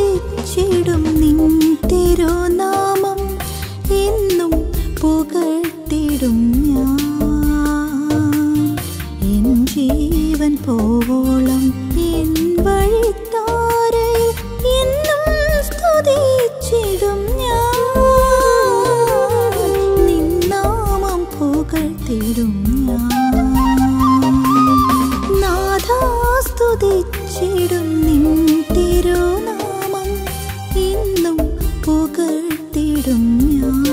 സ്തുതിച്ചിടും നിൻ തിരുനാമം എന്നും പുകഴ്ത്തിടും ഞാൻ എൻ ജീവൻ പോവോളം എൻ വഴിത്താരയിൽ എന്നും സ്തുതിച്ചിടും ഞാൻ നിൻ നാമം പുകഴ്ത്തിടും ഞാൻ നാഥാ സ്തുതിച്ചിടും നിൻ തിരുനാമം ഇന്നും പുകഴ്ത്തിടും ഞാൻ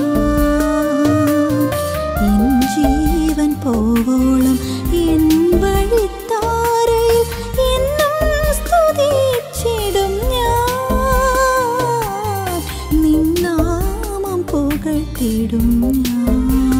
എൻ ജീവൻ പോവോളം എൻ വഴിത്താരയിൽ എന്നും സ്തുതിച്ചിടും ഞാൻ നിൻ നാമം പുകഴ്ത്തിടും ഞാൻ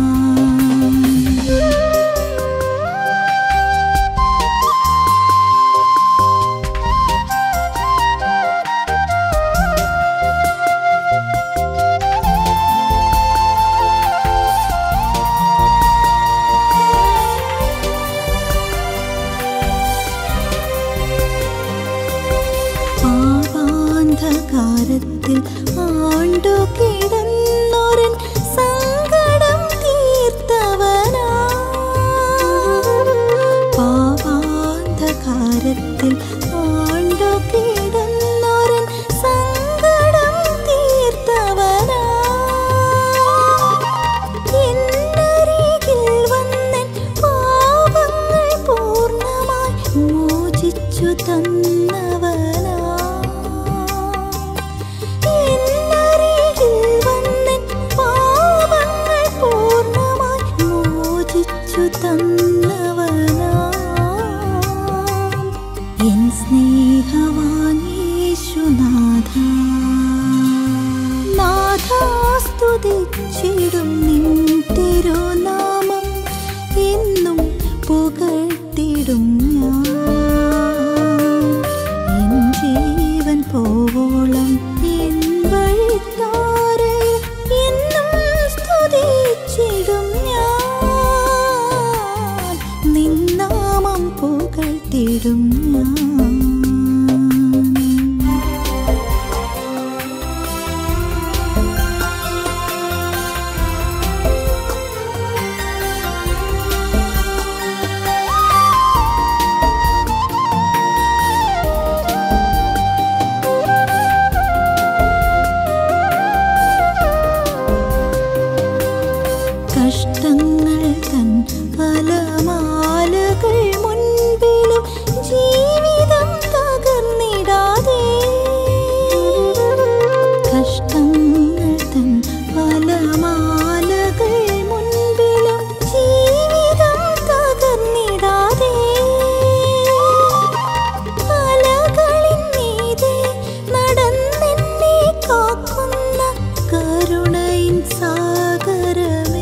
പാപാന്ധകാരത്തിൽ ആണ്ടു കിടന്നൊരൻ സങ്കടം തീർത്തവനാ പാപാന്ധകാരത്തിൽ ആണ്ടു കിടന്നൊരൻ സങ്കടം തീർത്തവനാ എന്നരികിൽ വന്നൻ പാപങ്ങൾ പൂർണ്ണമായി മോചിച്ചു തന്നവനാ എന്നരികിൽ വന്നൻ പാപങ്ങൾ പൂർണ്ണമായി മോചിച്ചു തന്നവനാ എൻ സ്നേഹവാനീശുനാഥ നാഥാ സ്തുതിച്ചിടും നിൻ തിരുനാമം എന്നും പുകഴ്ത്തിടും ഞാൻ എൻ ജീവൻ പോവോളം എൻ വഴിത്താരയിൽ എന്നും സ്തുതിച്ചിടും ഞാൻ നിൻ നാമം പുകഴ്ത്തിടും ഞാൻ കഷ്ടങ്ങൾ തൻ ഫലമാലകൾ മുൻപിലും ജീവിതം തകർന്നിടാതെ കഷ്ടങ്ങൾ തൻ ഫലമാലകൾ മുൻപിലും ജീവിതം തകർന്നിടാതെ അലകളിൻ മീതെ നടന്നെന്നെ കാക്കുന്ന കരുണയിൻ സാഗരമേ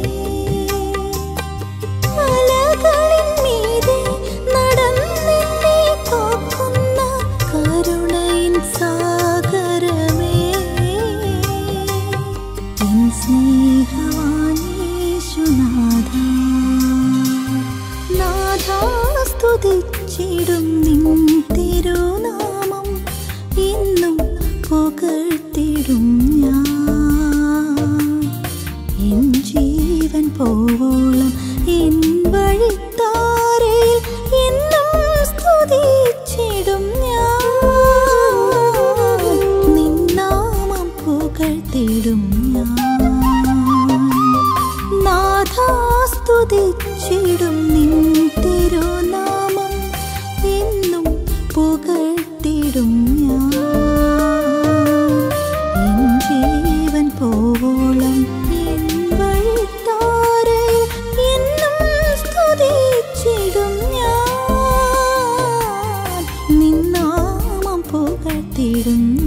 അലകളിൻ മീതെ നടന്നെന്നെ കാക്കുന്ന കരുണയിൻ സാഗരമേ എൻ സ്നേഹവാനീശുനാഥ നാഥാ സ്തുതിച്ചിടും നിൻ തിരുനാമം എന്നും പുകഴ്ത്തിടും ഞാൻ എൻ ജീവൻ പോവോളം എൻ വഴിത്താരയിൽ എന്നും സ്തുതിച്ചിടും ഞാൻ നിൻ നാമം പുകഴ്ത്തിടും ഞാൻ നാഥാ സ്തുതിച്ചിടും നിൻ തിരുനാമം എന്നും പുകഴ്ത്തിടും ഞാൻ എൻ ജീവൻ പോവോളം എൻ വഴിത്താരയിൽ എന്നും സ്തുതിച്ചിടും ഞാൻ നിൻ നാമം പുകഴ്ത്തിടും